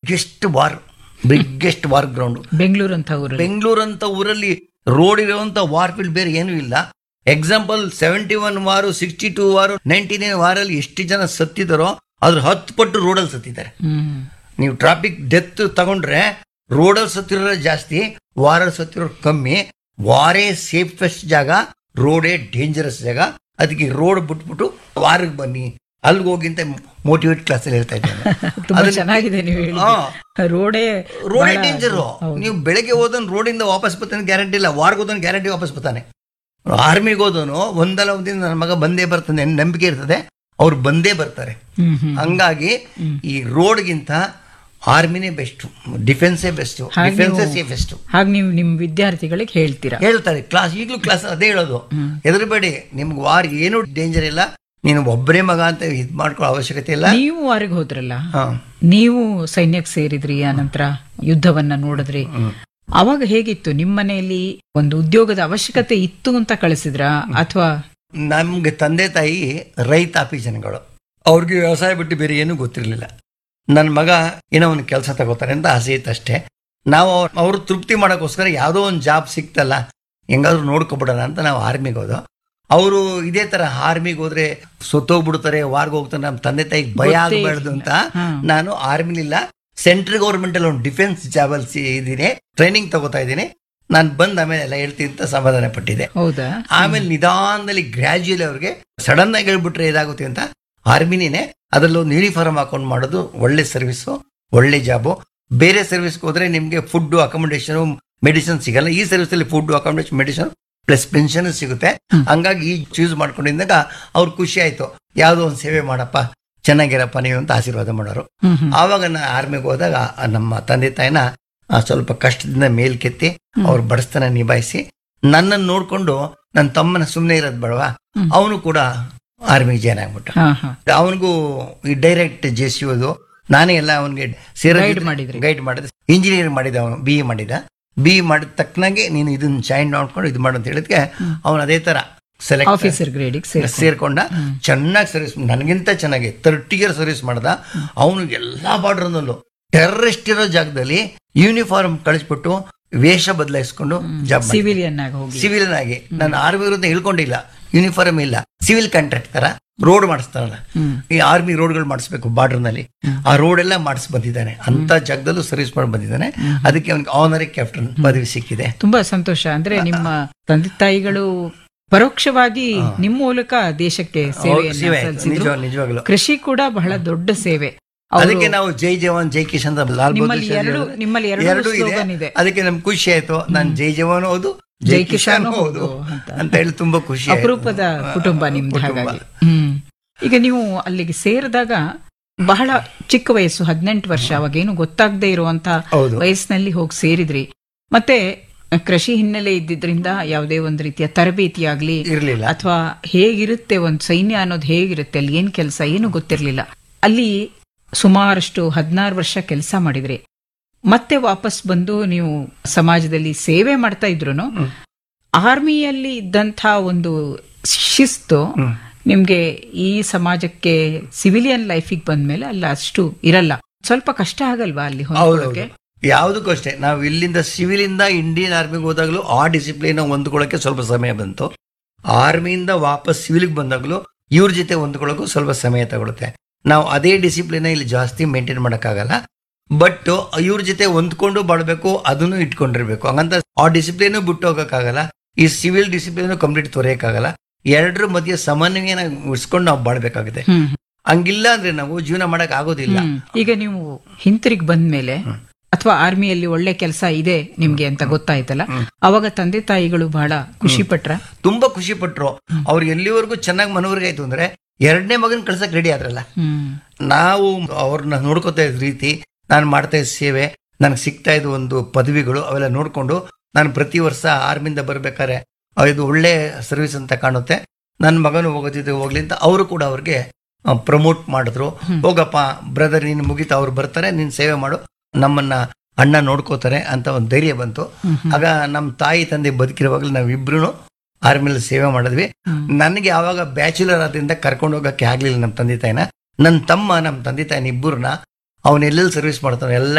Biggest war biggest war ground Bengaluru ಅಂತ ಊರಲ್ಲಿ ಬೆಂಗಳೂರು ಅಂತ ಊರಲ್ಲಿ ರೋಡ್ ಇರುವಂತ ವಾರ್ ಫೀಲ್ಡ್ ಬೇರೆ ಏನೂ ಇಲ್ಲ example seventy one war sixty two war ninety nine ವಾರಲ್ಲಿ ಎಷ್ಟು ಜನ ಸತ್ತಿದಾರೋ ಅದ್ರ ಹತ್ತು ಪಟ್ಟು ರೋಡಲ್ಲಿ ಸತ್ತಿದ್ದಾರೆ ಹ್ಮ್ ನೀವು ಟ್ರಾಫಿಕ್ ಡೆತ್ ತಗೊಂಡ್ರೆ ರೋಡಲ್ಲಿ ಸತ್ತಿರೋ ಜಾಸ್ತಿ ವಾರಲ್ಲಿ ಸತ್ತಿರೋರು ಕಮ್ಮಿ ವಾರೇ ಸೇಫೆಸ್ಟ್ ಜಾಗ ರೋಡೇ ಡೇಂಜರಸ್ ಜಾಗ ಅದಕ್ಕೆ ರೋಡ್ ಬಿಟ್ಬಿಟ್ಟು ವಾರಕ್ಕೆ ಬನ್ನಿ ಅಲ್ಲಿಗೆ ಹೋಗಿ ಅಂತ ಮೋಟಿವೇಟ್ ಕ್ಲಾಸಲ್ಲಿ ಹೇಳ್ತಾ ಇದ್ದೇನೆ ತುಂಬಾ ಅದನ್ನ- ಚೆನ್ನಾಗಿದೆ ನೀವು ಹೇಳಿ ಹಾ. ರೋಡೇ ರೋಡೇ ಬಹಳ- ಡೇಂಜರು ಹೌದು. ನೀವು ಬೆಳಗ್ಗೆ ಹೋದನ್ ರೋಡಿಂದ ವಾಪಸ್ ಬರ್ತಾನೆ ಗ್ಯಾರಂಟಿ ಇಲ್ಲ ವಾರ್ಗೆ ಹೋದನ್ ಗ್ಯಾರಂಟಿ ವಾಪಸ್ ಬರ್ತಾನೆ ಆರ್ಮಿಗೆ ಹೋದನು ಒಂದಲ್ಲ ಒಂದಿನ ನನ್ನ ಮಗ ಬಂದೇ ಬರ್ತಾನೆ ಅನ್ನೋ ನಂಬಿಕೆ ಇರ್ತದೆ ಅವ್ರು ಬಂದೇ ಬರ್ತಾರೆ ಹ್ಮ್ ಹ್ಮ್ ಹಂಗಾಗಿ ಈ ರೋಡ್ಗಿಂತ ಆರ್ಮಿನೇ ಬೆಸ್ಟ್ ಡಿಫೆನ್ಸೇ ಬೆಸ್ಟ್ ಹಾಗೆ ಡಿಫೆನ್ಸೇ ನೀವು- ಸೇಫೆಸ್ಟ್ ಹಾಗೆ ನೀವು ನಿಮ್ ವಿದ್ಯಾರ್ಥಿಗಳಿಗೆ ಹೇಳ್ತೀರಾ ಹೇಳ್ತಾರೆ ಕ್ಲಾಸ್ ಈಗಲೂ ಕ್ಲಾಸ್ ಅದೇ ಹೇಳೋದು ಹೆದರಬೇಡಿ ನಿಮ್ಗೆ ವಾರ್ ಏನು ಡೇಂಜರ್ ಇಲ್ಲ ನೀನು ಒಬ್ಬರೇ ಮಗ ಅಂತ ಇದ್ ಮಾಡ್ಕೊಳ್ಳೋ ಅವಶ್ಯಕತೆ ಇಲ್ಲ ನೀವು ವಾರಿಗೆ ಹೋದ್ರಲ್ಲ ಹಾ. ನೀವು ಸೈನ್ಯಕ್ಕೆ ಸೇರಿದ್ರಿ ಆನಂತರ ಯುದ್ಧವನ್ನ ನೋಡಿದ್ರಿ ಅವಾಗ ಹೇಗಿತ್ತು ನಿಮ್ಮ ಮನೆಯಲ್ಲಿ ಒಂದು ಉದ್ಯೋಗದ ಅವಶ್ಯಕತೆ ಇತ್ತು ಅಂತ ಕಳಿಸಿದ್ರ ಅಥವಾ ನಮ್ಗೆ ತಂದೆ ತಾಯಿ ರೈತಾಪಿ ಜನಗಳು ಅವ್ರಿಗೆ ವ್ಯವಸಾಯ ಬಿಟ್ಟು ಬೇರೆ ಏನೂ ಗೊತ್ತಿರಲಿಲ್ಲ ನನ್ನ ಮಗ ಏನೋ ಒಂದು ಕೆಲಸ ತಗೋತಾರೆ ಅಂತ ಆಸೆ ಇತ್ತು ಅಷ್ಟೇ ನಾವು ಅವ್ರ- ಅವ್ರು ತೃಪ್ತಿ ಮಾಡೋಕ್ಕೋಸ್ಕರ ಯಾವುದೋ ಒಂದು ಜಾಬ್ ಸಿಕ್ತಲ್ಲ ಹೆಂಗಾದ್ರೂ ನೋಡ್ಕೊಬಿಡೋಣ ಅಂತ ನಾವು ಆರ್ಮಿಗೆ ಹೋದೋ ಅವರು ಇದೇ ತರ ಆರ್ಮಿಗೆ ಹೋದ್ರೆ ಸೊತ್ತೋಗ್ಬಿಡ್ತಾರೆ ವಾರ್ಗೆ ಹೋಗ್ತಾರೆ ನಮ್ಮ ತಂದೆ ತಾಯಿಗೆ ಭಯ ಗೊತ್ತೇ ಆಗಬಾರ್ದು ಅಂತ ಹಾ. ನಾನು ಆರ್ಮಿಲಿಲ್ಲ ಸೆಂಟ್ರಲ್ ಗೌರ್ಮೆಂಟ್ ಅಲ್ಲಿ ಒಂದು ಡಿಫೆನ್ಸ್ ಜಾಬ್ ಅಲ್ಲಿ ಇದ್ದೀನಿ ಟ್ರೈನಿಂಗ್ ತಗೋತಾ ಇದ್ದೀನಿ ನಾನು ಬಂದ ಆಮೇಲೆ ಎಲ್ಲ ಹೇಳ್ತೀನಿ ಅಂತ ಸಮಾಧಾನ ಪಟ್ಟಿದೆ ಹೌದಾ ಆಮೇಲೆ ನಿಧಾನದಲ್ಲಿ ಗ್ರಾಜುಯಲಿ ಅವ್ರಿಗೆ ಸಡನ್ ಆಗಿ ಹೇಳ್ಬಿಟ್ರೆ ಇದಾಗುತ್ತೆ ಅಂತ ಆರ್ಮಿನೇ ಅದ್ರಲ್ಲಿ ಒಂದು ಯೂನಿಫಾರ್ಮ್ ಹಾಕೊಂಡು ಮಾಡೋದು ಒಳ್ಳೆ ಸರ್ವಿಸು ಒಳ್ಳೆ ಜಾಬು ಬೇರೆ ಸರ್ವಿಸ್ಗೆ ಹೋದ್ರೆ ನಿಮ್ಗೆ ಫುಡ್ ಅಕಾಮಿಡೇಷನ್ ಮೆಡಿಸಿನ್ ಸಿಗಲ್ಲ ಈ ಸರ್ವಿಸ್ ಅಲ್ಲಿ food accommodation medicine plus pension ಸಿಗುತ್ತೆ ಹಂಗಾಗಿ ಈ ಚೂಸ್ ಮಾಡ್ಕೊಂಡಿದ್ದಾಗ ಅವ್ರು ಖುಷಿ ಆಯ್ತು ಯಾವ್ದೋ ಒಂದು ಸೇವೆ ಮಾಡಪ್ಪ ಚೆನ್ನಾಗಿರಪ್ಪ ನೀವು ಅಂತ ಆಶೀರ್ವಾದ ಮಾಡೋರು ಹ್ಮ್ ಹ್ಮ್ ಆವಾಗ ನಾನು ಆರ್ಮಿಗೆ ಹೋದಾಗ ಆ ನಮ್ಮ ತಂದೆ ತಾಯಿನ ಆ, ಸ್ವಲ್ಪ ಕಷ್ಟದಿಂದ ಮೇಲ್ಕೆತ್ತಿ ಅವ್ರ ಬಡಸ್ತನ ನಿಭಾಯಿಸಿ ನನ್ನನ್ನು ನೋಡ್ಕೊಂಡು ನನ್ನ ತಮ್ಮನ ಸುಮ್ಮನೆ ಇರೋದು ಬೇಡವಾ ಹ್ಮ್. ಅವನು ಕೂಡ ಆರ್ಮಿಗೆ ಜಾಯ್ನ್ ಆಗ್ಬಿಟ್ಟ ಹಾ ಹಾ ಅವನಿಗೂ ಈ ಡೈರೆಕ್ಟ್ ಜೆ ಸಿ ಓದು ನಾನೇ ಎಲ್ಲ ಅವನಿಗೆ Guide ಮಾಡಿದ್ರಿ. ಗೈಡ್ ಮಾಡಿದೆ ಇಂಜಿನಿಯರಿಂಗ್ ಮಾಡಿದ ಅವನು ಬಿ ಎ ಮಾಡಿದ ಬಿ ಎ ಮಾಡಿದ ತಕ್ಕನಾಗೆ ನೀನು ಇದನ್ನ ಜಾಯಿನ್ ಮಾಡ್ಕೊಂಡು ಇದು ಮಾಡು ಅಂತ ಹೇಳಿದ್ಕೆ ಅವನು ಅದೇ ತರ ಸೆಲೆಕ್ಟ್ ಆಫೀಸರ್ ಗ್ರೇಡಿಗೆ ಸೇರಿ ಸೇರ್ಕೊಂಡ ಚೆನ್ನಾಗಿ ಸರ್ವಿಸ್ ನನಗಿಂತ ಚೆನ್ನಾಗಿ ತರ್ಟಿ ಇಯರ್ ಸರ್ವಿಸ್ ಮಾಡ್ದ ಅವನು ಎಲ್ಲಾ ಬಾರ್ಡರ್ನಲ್ಲೂ ಟೆರರಿಸ್ಟ್ ಇರೋ ಜಾಗದಲ್ಲಿ ಯೂನಿಫಾರ್ಮ್ ಕಳಿಸ್ಬಿಟ್ಟು ವೇಷ ಬದಲಾಯಿಸ್ಕೊಂಡು ಜಾಬ್ ಸಿವಿಲಿಯನ್ ಆಗಿ ಹೋಗಿ ಸಿವಿಲ್ ಆಗಿ ನಾನು ಆರ್ಮಿ ವಿರುದ್ಧ ಇಳ್ಕೊಂಡಿಲ್ಲ ಯೂನಿಫಾರ್ಮ್ ಇಲ್ಲ ಸಿವಿಲ್ ಕಾಂಟ್ರಾಕ್ಟ್ ತರ ರೋಡ್ ಮಾಡಿಸ್ತಾರಲ್ಲ ಹ್ಮ್ ಈ ಆರ್ಮಿ ರೋಡ್ಗಳು ಮಾಡಿಸ್ಬೇಕು ಬಾರ್ಡರ್ ನಲ್ಲಿ ಆ ರೋಡ್ ಎಲ್ಲ ಮಾಡಿಸ್ ಬಂದಿದ್ದಾನೆ ಅಂತ ಜಾಗದಲ್ಲೂ ಸರ್ವಿಸ್ ಮಾಡಿ ಬಂದಿದ್ದಾನೆ ಅದಕ್ಕೆ ಅವನಿಗೆ ಆನರಿ ಕ್ಯಾಪ್ಟನ್ ಪದವಿ ಸಿಕ್ಕಿದೆ ತುಂಬಾ ಸಂತೋಷ ಅಂದ್ರೆ ನಿಮ್ಮ ತಂದೆ ತಾಯಿಗಳು ಪರೋಕ್ಷವಾಗಿ ನಿಮ್ಮ ಮೂಲಕ ದೇಶಕ್ಕೆ ಸೇವೆಯನ್ನ ಸೇವೆ ಆಯ್ತು. ಸಲ್ಲಿಸಿದ್ರು ನಿಜವಾಗ ನಿಜವಾಗ್ಲು ಕೃಷಿ ಕೂಡ ಬಹಳ ದೊಡ್ಡ ಸೇವೆ ಅವ್ರು- ಅದಕ್ಕೆ ನಾವು ಜೈ ಜವಾನ್ ಜೈ ಕಿಶನ್ ಅಂತ ಲಾಲ್ ಬಹದ್ದೂರ್ ನಿಮ್ಮಲ್ಲಿ ಶಾಸ್ತ್ರಿ ಎರಡು ಅವರು- ನಿಮ್ಮಲ್ಲಿ ಎರಡು ಎರಡು slogan ಇದೆ ಇದೆ ಅದಕ್ಕೆ ನಮ್ಗೆ ಖುಷಿ ಆಯ್ತು ನಾನು ಜೈ ಜವಾನ್ ಹೌದು ಜೈ ಕಿಶಾನ್ ಹೌದು ಅಂತ. ಅಂತ ಹೇಳಿ ತುಂಬಾ ಖುಷಿ ಆಯ್ತು. ಅಪರೂಪದ ಕುಟುಂಬ ನಿಮ್ದು ಕುಟುಂಬ. ಹಾಗಾಗಿ ಹ್ಮ್ ಈಗ ನೀವು ಅಲ್ಲಿಗೆ ಸೇರಿದಾಗ ಬಹಳ ಚಿಕ್ಕ ವಯಸ್ಸು ಹದಿನೆಂಟು ವರ್ಷ ಅವಾಗೇನು ಗೊತ್ತಾಗದೆ ಇರುವಂತ ಹೌದು ವಯಸ್ಸಿನಲ್ಲಿ ಹೋಗಿ ಸೇರಿದ್ರಿ ಮತ್ತೆ ಕೃಷಿ ಹಿನ್ನೆಲೆ ಇದ್ದಿದ್ರಿಂದ ಯಾವುದೇ ಒಂದು ರೀತಿಯ ತರಬೇತಿ ಆಗ್ಲಿ ಇರ್ಲಿಲ್ಲ ಅಥವಾ ಹೇಗಿರುತ್ತೆ ಒಂದು ಸೈನ್ಯ ಅನ್ನೋದು ಹೇಗಿರುತ್ತೆ ಅಲ್ಲಿ ಏನ್ ಕೆಲಸ ಏನು ಗೊತ್ತಿರಲಿಲ್ಲ ಅಲ್ಲಿ ಸುಮಾರಷ್ಟು ಹದಿನಾರು ವರ್ಷ ಕೆಲಸ ಮಾಡಿದ್ರಿ ಮತ್ತೆ ವಾಪಸ್ ಬಂದು ನೀವು ಸಮಾಜದಲ್ಲಿ ಸೇವೆ ಮಾಡ್ತಾ ಇದ್ರು ಆರ್ಮಿಯಲ್ಲಿ ಇದ್ದಂಥ ಒಂದು ಶಿಸ್ತು ಹ್ಮ್. ನಿಮ್ಗೆ ಈ ಸಮಾಜಕ್ಕೆ ಸಿವಿಲಿಯನ್ ಲೈಫಿಗೆ ಬಂದ್ಮೇಲೆ ಅಲ್ಲಿ ಅಷ್ಟು ಇರಲ್ಲ ಸ್ವಲ್ಪ ಕಷ್ಟ ಆಗಲ್ವಾ ಅಲ್ಲಿ ಹೊಂದ್ಕೊಳ್ಳೋಕೆ ಯಾವುದಕ್ಕೂ ಅಷ್ಟೇ ನಾವು ಇಲ್ಲಿಂದ ಸಿವಿಲ್ ಇಂದ ಇಂಡಿಯನ್ ಆರ್ಮಿಗೆ ಹೋದಾಗಲೂ ಆ ಡಿಸಿಪ್ಲಿನ್ ಹೊಂದ್ಕೊಳ್ಳೋಕೆ ಸ್ವಲ್ಪ ಸಮಯ ಬಂತು ಆರ್ಮಿಯಿಂದ ವಾಪಸ್ ಸಿವಿಲ್ಗೆ ಬಂದಾಗಲೂ ಇವ್ರ ಜೊತೆ ಹೊಂದ್ಕೊಳ್ಳೋಕ್ಕೂ ಸ್ವಲ್ಪ ಸಮಯ ತಗೊಳುತ್ತೆ ನಾವು ಅದೇ ಡಿಸಿಪ್ಲಿನ್ ಇಲ್ಲಿ ಜಾಸ್ತಿ ಮೇಂಟೈನ್ ಮಾಡೋಕ್ಕಾಗಲ್ಲ ಬಟ್ ಇವ್ರ ಜೊತೆ ಹೊಂದ್ಕೊಂಡು ಬಾಳ್ಬೇಕು ಅದನ್ನು ಇಟ್ಕೊಂಡಿರ್ಬೇಕು ಹಂಗಂತ ಆ ಡಿಸಿಪ್ಲಿನ್ ಬಿಟ್ಟು ಹೋಗೋಕ್ಕಾಗಲ್ಲ ಈ ಸಿವಿಲ್ ಡಿಸಿಪ್ಲಿನ್ ಕಂಪ್ಲೀಟ್ ತೊರೆಯೋಕ್ಕಾಗಲ್ಲ ಎರಡರ ಮಧ್ಯೆ ಸಮನ್ವಯನ ಉಳಿಸ್ಕೊಂಡು ನಾವು ಬಾಳ್ಬೇಕಾಗುತ್ತೆ ಹ್ಮ್ ಹಂಗಿಲ್ಲ ಅಂದ್ರೆ ನಾವು ಜೀವನ ಮಾಡಕ್ ಆಗೋದಿಲ್ಲ ಹ್ಮ್. ಈಗ ನೀವು ಹಿಂತಿರುಗಿ ಬಂದ್ಮೇಲೆ ಅಥವಾ ಆರ್ಮಿಯಲ್ಲಿ ಒಳ್ಳೆ ಕೆಲಸ ಇದೆ ನಿಮ್ಗೆ ಅಂತ ಗೊತ್ತಾಯ್ತಲ್ಲ ಅವಾಗ ತಂದೆ ತಾಯಿಗಳು ಬಹಳ ಖುಷಿ ಪಟ್ರ ತುಂಬಾ ಖುಷಿ ಪಟ್ರು ಅವ್ರು ಎಲ್ಲಿವರೆಗೂ ಚೆನ್ನಾಗಿ ಮನವರಿಗಾಯ್ತು ಅಂದ್ರೆ ಎರಡನೇ ಮಗನ್ ಕಳ್ಸಕ್ ರೆಡಿ ಆದ್ರಲ್ಲ ಹ್ಮ್ ನಾವು ಅವ್ರನ್ನ ನೋಡ್ಕೋತಾ ಇದ್ದ ರೀತಿ ನಾನು ಮಾಡ್ತಾ ಇದ್ದ ಸೇವೆ ನನಗೆ ಸಿಗ್ತಾ ಇದ್ದ ಒಂದು ಪದವಿಗಳು ಅವೆಲ್ಲ ನೋಡ್ಕೊಂಡು ನಾನು ಪ್ರತಿ ವರ್ಷ ಆರ್ಮಿಂದ ಬರ್ಬೇಕಾದ್ರೆ ಆ, ಇದು ಒಳ್ಳೆ ಸರ್ವಿಸ್ ಅಂತ ಕಾಣುತ್ತೆ ನನ್ನ ಮಗನು ಹೋಗೋದಿದೆ ಹೋಗ್ಲಿ ಅಂತ ಅವರು ಕೂಡ ಅವ್ರಿಗೆ ಪ್ರಮೋಟ್ ಮಾಡಿದ್ರು ಹೋಗಪ್ಪ ಬ್ರದರ್ ನೀನು ಮುಗಿತಾ ಅವ್ರು ಬರ್ತಾರೆ ನೀನು ಸೇವೆ ಮಾಡು ನಮ್ಮನ್ನ ಅಣ್ಣ ನೋಡ್ಕೋತಾರೆ ಅಂತ ಒಂದು ಧೈರ್ಯ ಬಂತು ಆಗ ನಮ್ಮ ತಾಯಿ ತಂದೆ ಬದುಕಿರುವಾಗಲೂ ನಾವಿಬ್ರು ಆರ್ಮಿಲಿ ಸೇವೆ ಮಾಡಿದ್ವಿ ಹ್ಮ್. ನನಗೆ ಆವಾಗ ಬ್ಯಾಚುಲರ್ ಆದ್ರಿಂದ ಕರ್ಕೊಂಡು ಹೋಗಕ್ಕೆ ಆಗ್ಲಿಲ್ಲ ನಮ್ಮ ತಂದೆ ತಾಯಿನ ನನ್ನ ತಮ್ಮ ನಮ್ಮ ತಂದೆ ತಾಯಿನ ಇಬ್ಬರನ್ನ ಅವನ ಎಲ್ಲೆಲ್ಲಿ ಸರ್ವಿಸ್ ಮಾಡ್ತಾನೆ ಎಲ್ಲ